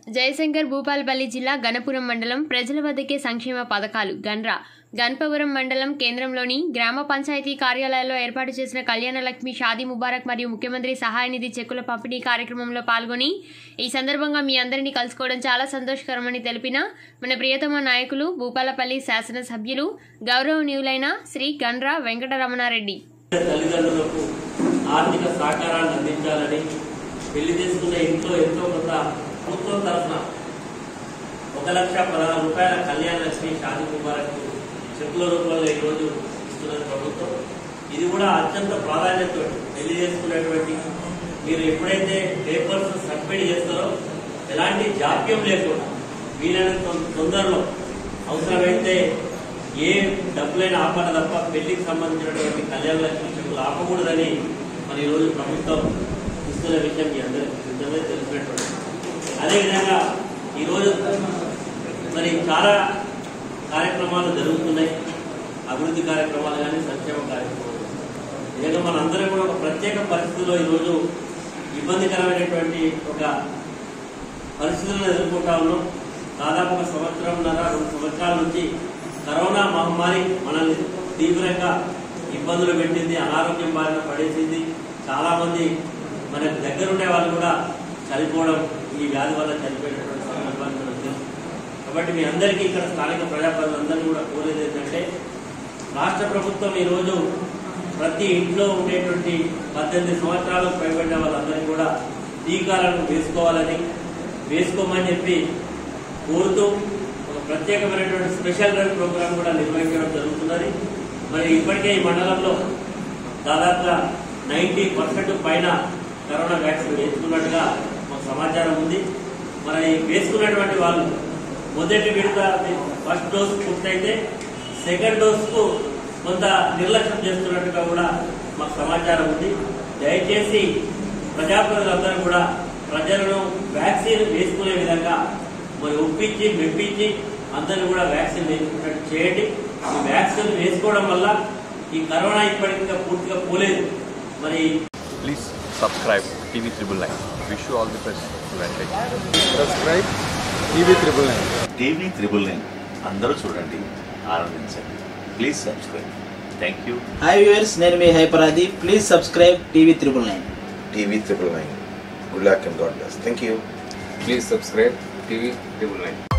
జయశంకర్ భూపాలపల్లి జిల్లా గణపురం మండలం ప్రజల వద్దకే సంక్షేమ పథకాలు గన్రా గన్పవరం మండలం కేంద్రంలోని గ్రామ పంచాయతీ కార్యాలయాల్లో ఏర్పాటు చేసిన కళ్యాణ లక్ష్మి షాదీ ముబారక్ మరియు ముఖ్యమంత్రి సహాయ నిధి చెక్కుల పంపిణీ కార్యక్రమంలో పాల్గొని ఈ సందర్భంగా మీ అందరినీ కలుసుకోవడం చాలా సంతోషకరమని తెలిపిన మన ప్రియతమ నాయకులు భూపాలపల్లి శాసనసభ్యులు గౌరవనీయులైన శ్రీ గన్రా వెంకటరమణారెడ్డి తల్లిదండ్రులకు ఆర్థిక సహకారాన్ని అందించాలని పెళ్లి చేసుకున్న ఇంట్లో ఎంతో కొంత ప్రభుత్వం తరఫున ఒక లక్ష పదహారు రూపాయల కళ్యాణ లక్ష్మి షాదీ ముబారక్ చెక్కుల రూపంలో ఈరోజు ఇస్తున్నది ప్రభుత్వం ఇది కూడా అత్యంత ప్రాధాన్యత పెళ్లి చేసుకునేటువంటి మీరు ఎప్పుడైతే పేపర్స్ సబ్మిట్ చేస్తారో ఎలాంటి జాప్యం లేకుండా వీలైనంత తొందరలో అవసరమైతే ఏ డబ్బులైనా ఆపాలి తప్ప పెళ్లికి సంబంధించినటువంటి కళ్యాణ లక్ష్మి చెక్కులు ఆపకూడదని మరి ఈరోజు ప్రభుత్వం ఇస్తున్న విషయం మీ అందరికీ నిజమే తెలిసినటువంటి అదేవిధంగా ఈరోజు మరి చాలా కార్యక్రమాలు జరుగుతున్నాయి అభివృద్ధి కార్యక్రమాలు కానీ సంక్షేమ కార్యక్రమాలు నిజంగా మనందరం కూడా ఒక ప్రత్యేక పరిస్థితిలో ఈరోజు ఇబ్బందికరమైనటువంటి ఒక పరిస్థితులను ఎదుర్కొంటా ఉన్నాం దాదాపు ఒక సంవత్సరంన్నర రెండు సంవత్సరాల నుంచి కరోనా మహమ్మారి మనల్ని తీవ్రంగా ఇబ్బందులు పెట్టింది అనారోగ్యం బారిన పడేసింది చాలా మంది మనకు దగ్గరుండే వాళ్ళు కూడా చనిపోవడం ఈ వ్యాధి వల్ల చనిపోయినటువంటి సందర్భాన్ని మనం తెలుసు కాబట్టి మీ అందరికీ ఇక్కడ స్థానిక ప్రజాప్రతినిధులందరినీ కూడా కోరేది ఏంటంటే రాష్ట్ర ప్రభుత్వం ఈరోజు ప్రతి ఇంట్లో ఉండేటువంటి పద్దెనిమిది సంవత్సరాలకు పైబడిన వాళ్ళందరినీ కూడా టీకాలను వేసుకోవాలని వేసుకోమని చెప్పి కోరుతూ ఒక ప్రత్యేకమైనటువంటి స్పెషల్ రన్ ప్రోగ్రామ్ కూడా నిర్వహించడం జరుగుతున్నది మరి ఇప్పటికే ఈ మండలంలో దాదాపుగా నైంటీ పర్సెంట్ పైన కరోనా వ్యాక్సిన్ వేసుకున్నట్టుగా మాకు సమాచారం ఉంది మరి వేసుకున్నటువంటి వాళ్ళు మొదటి విడత ఫస్ట్ డోస్ పూర్తయితే సెకండ్ డోస్కు కొంత నిర్లక్ష్యం చేస్తున్నట్టుగా కూడా మాకు సమాచారం ఉంది దయచేసి ప్రజాప్రతినిధులందరూ కూడా ప్రజలను వ్యాక్సిన్ వేసుకునే విధంగా మరి ఒప్పించి మెప్పించి అందరినీ కూడా వ్యాక్సిన్ వేసుకున్నట్టు చేయండి ఈ వ్యాక్సిన్ వేసుకోవడం వల్ల ఈ కరోనా ఇప్పటికి ఇంకా పూర్తిగా పోలేదు మరి Please subscribe TV Triple Nine. Wish you all the best. Advantage. Subscribe TV triple nine TV triple nine అందరూ చూడండి ఆనందించండి please subscribe thank you hi viewers నేను మీ హైపరాది please subscribe TV triple nine TV triple nine. Good luck and God bless. Thank you. Please subscribe TV triple nine